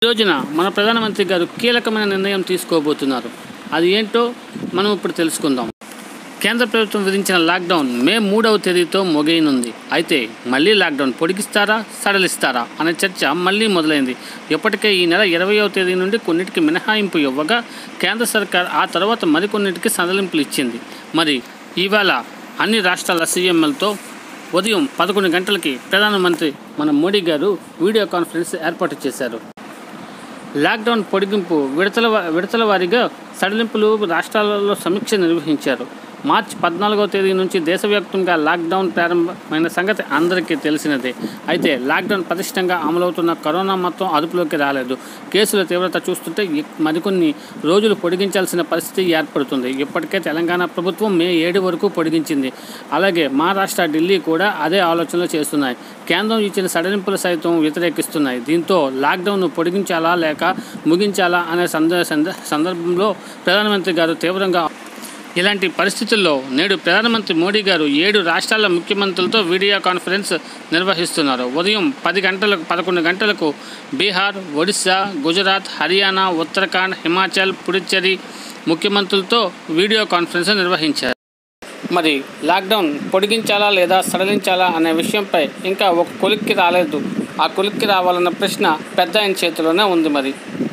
ఈ రోజున మన ప్రధానమంత్రి గారు కీలకమైన నిర్ణయం తీసుకోబోతున్నారు అది ఏంటో మనం ఇప్పుడు తెలుసుకుందాం కేంద్ర ప్రభుత్వం విధించిన లాక్డౌన్ మే మూడవ తేదీతో మొగైనుంది అయితే మళ్ళీ లాక్డౌన్ పొడిగిస్తారా సడలిస్తారా అనే చర్చ మళ్ళీ మొదలైంది ఇప్పటికే ఈ నెల ఇరవయవ తేదీ నుండి కొన్నిటికి మినహాయింపు ఇవ్వగా కేంద్ర సర్కార్ ఆ తర్వాత మరికొన్నిటికి సడలింపులు ఇచ్చింది మరి ఇవాళ అన్ని రాష్ట్రాల సీఎంఎల్తో ఉదయం పదకొండు గంటలకి ప్రధానమంత్రి మన మోడీ గారు వీడియో కాన్ఫరెన్స్ ఏర్పాటు చేశారు లాక్డౌన్ పొడిగింపు విడతల వా- విడతల వారీగా సడలింపులు రాష్ట్రాలలో సమీక్ష నిర్వహించారు మార్చి పద్నాలుగవ తేదీ నుంచి దేశవ్యాప్తంగా లాక్డౌన్ ప్రారంభమైన సంగతి అందరికీ తెలిసినదే అయితే లాక్డౌన్ పటిష్టంగా అమలవుతున్న కరోనా మొత్తం అదుపులోకి రాలేదు కేసుల తీవ్రత చూస్తుంటే ఇ- మరికొన్ని రోజులు పొడిగించాల్సిన పరిస్థితి ఏర్పడుతుంది ఇప్పటికే తెలంగాణ ప్రభుత్వం మే ఏడు వరకు పొడిగించింది అలాగే మహారాష్ట్ర ఢిల్లీ కూడా అదే ఆలోచనలు చేస్తున్నాయి కేంద్రం ఇచ్చిన సడలింపులు సైతం వ్యతిరేకిస్తున్నాయి దీంతో లాక్డౌన్ను పొడిగించాలా లేక ముగించాలా అనే సంద సంద- సందర్భంలో ప్రధానమంత్రి గారు తీవ్రంగా ఇలాంటి పరిస్థితుల్లో నేడు ప్రధానమంత్రి మోడీ గారు ఏడు రాష్ట్రాల ముఖ్యమంత్రులతో వీడియో కాన్ఫరెన్స్ నిర్వహిస్తున్నారు ఉదయం పది గంటలకు పదకొండు గంటలకు బీహార్ ఒడిశా గుజరాత్ హర్యానా ఉత్తరాఖండ్ హిమాచల్ పుదుచ్చేరి ముఖ్యమంత్రులతో వీడియో కాన్ఫరెన్స్ నిర్వహించారు మరి లాక్డౌన్ పొడిగించాలా లేదా సడలించాలా అనే విషయంపై ఇంకా ఒక కొలిక్కి రాలేదు ఆ కొలిక్కి రావాలన్న ప్రశ్న పెద్ద ఆయన చేతిలోనే ఉంది మరి